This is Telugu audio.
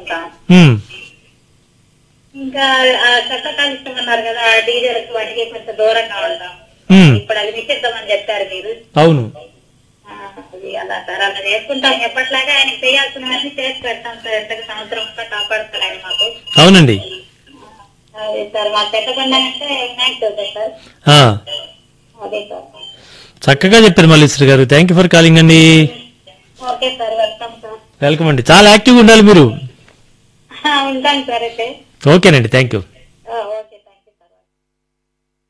ఉంటాం ఉమ్, ఇంకా ఆ చెత్త కాలుష్యం అన్నారు కదా ఆ డీజర్స్ వాటికి కొంచెం దూరంగా ఉంటాం ఉమ్, ఇప్పుడు అది నిషిద్ధమని చెప్పారు మీరు అవును ఆ, అది అలా సార్ అలా చేసుకుంటాం ఎప్పటిలాగా ఆయన చేయాల్సినవన్నీ చేసి పెడతాం సార్ ఎంత సంవత్సరం అంతా కాపాడుతారు ఆయన మాకు అవునండి అదే సార్ మా పెట్టకుండా అంటే వినాయక చవితి సార్ ఆ, అదే సార్ చక్కగా చెప్పారు Malleswari garu thank you for calling అండి okay sir welcome sir welcome అండి చాలా యాక్టివ్గా ఉండాలి మీరు ఉంటాను సార్ అయితే ఓకేనండి థ్యాంక్ యూ